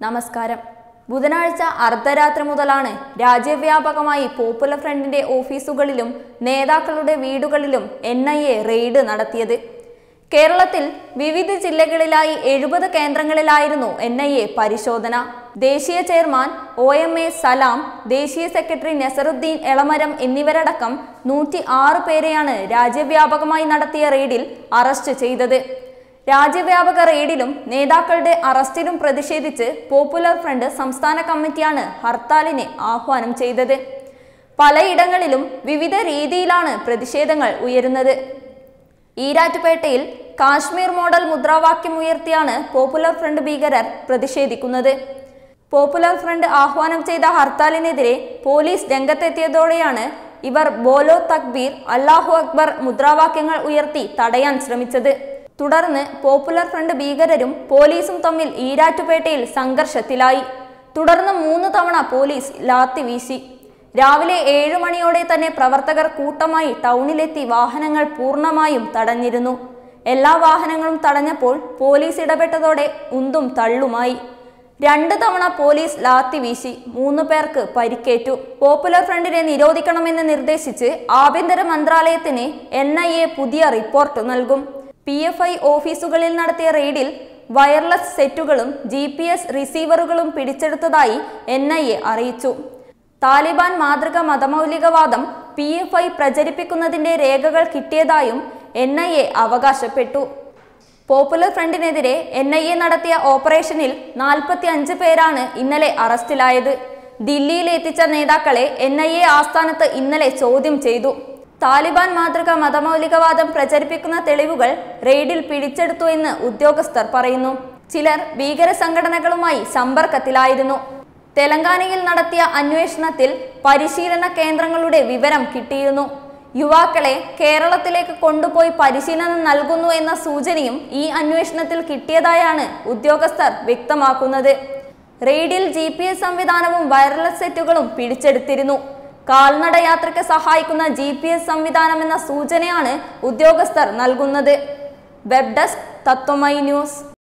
നമസ്കാരം ബുധനാഴ്ച അർദ്ധരാത്രി മുതലാണ് രാജ്യവ്യാപകമായി പോപ്പുലർ ഫ്രണ്ടിന്റെ ഓഫീസുകളിലും നേതാക്കളുടെ വീടുകളിലും എൻ ഐ എ റെയ്ഡ് നടത്തിയത് കേരളത്തിൽ വിവിധ ജില്ലകളിലായി എഴുപത് കേന്ദ്രങ്ങളിലായിരുന്നു എൻ ഐ എ പരിശോധന ദേശീയ chairman O M A Salam ദേശീയ സെക്രട്ടറി നസറുദ്ദീൻ എളമരം എന്നിവരടക്കം നൂറ്റി ആറ് പേരെയാണ് രാജ്യവ്യാപകമായി നടത്തിയ റെയ്ഡിൽ അറസ്റ്റ് ചെയ്തത് രാജ്യവ്യാപക റെയ്ഡിലും നേതാക്കളുടെ അറസ്റ്റിലും പ്രതിഷേധിച്ച് പോപ്പുലർ ഫ്രണ്ട് സംസ്ഥാന കമ്മിറ്റിയാണ് ഹർത്താലിന് ആഹ്വാനം ചെയ്തത് പലയിടങ്ങളിലും വിവിധ രീതിയിലാണ് പ്രതിഷേധങ്ങൾ ഉയരുന്നത് ഈരാറ്റുപേട്ടയിൽ കാശ്മീർ മോഡൽ മുദ്രാവാക്യം ഉയർത്തിയാണ് പോപ്പുലർ ഫ്രണ്ട് ഭീകരർ പ്രതിഷേധിക്കുന്നത് പോപ്പുലർ ഫ്രണ്ട് ആഹ്വാനം ചെയ്ത ഹർത്താലിനെതിരെ പോലീസ് രംഗത്തെത്തിയതോടെയാണ് ഇവർ ബോലോ തക്ബീർ അല്ലാഹു അക്ബർ മുദ്രാവാക്യങ്ങൾ ഉയർത്തി തടയാൻ ശ്രമിച്ചത് തുടർന്ന് പോപ്പുലർ ഫ്രണ്ട് ഭീകരരും പോലീസും തമ്മിൽ ഈരാറ്റുപേട്ടയിൽ സംഘർഷത്തിലായി തുടർന്ന് മൂന്ന് തവണ പോലീസ് ലാത്തി വീശി രാവിലെ ഏഴു മണിയോടെ തന്നെ പ്രവർത്തകർ കൂട്ടമായി ടൗണിലെത്തി വാഹനങ്ങൾ പൂർണ്ണമായും തടഞ്ഞിരുന്നു എല്ലാ വാഹനങ്ങളും തടഞ്ഞപ്പോൾ പോലീസ് ഇടപെട്ടതോടെ ഉന്തും തള്ളുമായി രണ്ട് തവണ പോലീസ് ലാത്തി വീശി മൂന്ന് പേർക്ക് പരിക്കേറ്റു പോപ്പുലർ ഫ്രണ്ടിനെ നിരോധിക്കണമെന്ന് നിർദ്ദേശിച്ച് ആഭ്യന്തര മന്ത്രാലയത്തിന് എൻ ഐ എ പുതിയ റിപ്പോർട്ട് നൽകും പി എഫ് ഐ ഓഫീസുകളിൽ നടത്തിയ റെയ്ഡിൽ വയർലെസ് സെറ്റുകളും ജി പി എസ് റിസീവറുകളും പിടിച്ചെടുത്തതായി എൻ ഐ എ അറിയിച്ചു താലിബാൻ മാതൃക മതമൗലികവാദം പി എഫ് ഐ പ്രചരിപ്പിക്കുന്നതിന്റെ രേഖകൾ കിട്ടിയതായും എൻ ഐ എ അവകാശപ്പെട്ടു പോപ്പുലർ ഫ്രണ്ടിനെതിരെ എൻ ഐ എ നടത്തിയ ഓപ്പറേഷനിൽ നാൽപ്പത്തി അഞ്ച് പേരാണ് ഇന്നലെ അറസ്റ്റിലായത് ദില്ലിയിൽ എത്തിച്ച നേതാക്കളെ എൻ ഐ എ ആസ്ഥാനത്ത് ഇന്നലെ ചോദ്യം ചെയ്തു താലിബാൻ മാതൃക മതമൗലികവാദം പ്രചരിപ്പിക്കുന്ന തെളിവുകൾ റെയ്ഡിൽ പിടിച്ചെടുത്തു എന്ന് ഉദ്യോഗസ്ഥർ പറയുന്നു ചിലർ ഭീകര സംഘടനകളുമായി സമ്പർക്കത്തിലായിരുന്നു തെലങ്കാനയിൽ നടത്തിയ അന്വേഷണത്തിൽ പരിശീലന കേന്ദ്രങ്ങളുടെ വിവരം കിട്ടിയിരുന്നു യുവാക്കളെ കേരളത്തിലേക്ക് കൊണ്ടുപോയി പരിശീലനം നൽകുന്നു എന്ന സൂചനയും ഈ അന്വേഷണത്തിൽ കിട്ടിയതായാണ് ഉദ്യോഗസ്ഥർ വ്യക്തമാക്കുന്നത് റെയ്ഡിൽ ജി പി എസ് സംവിധാനവും വയർലെസ് സെറ്റുകളും പിടിച്ചെടുത്തിരുന്നു കാൽനട യാത്രയ്ക്ക് സഹായിക്കുന്ന ജി പി എസ് സംവിധാനം എന്ന സൂചനയാണ് ഉദ്യോഗസ്ഥർ നൽകുന്നത് വെബ് ഡെസ്ക് തത്വമൈ ന്യൂസ്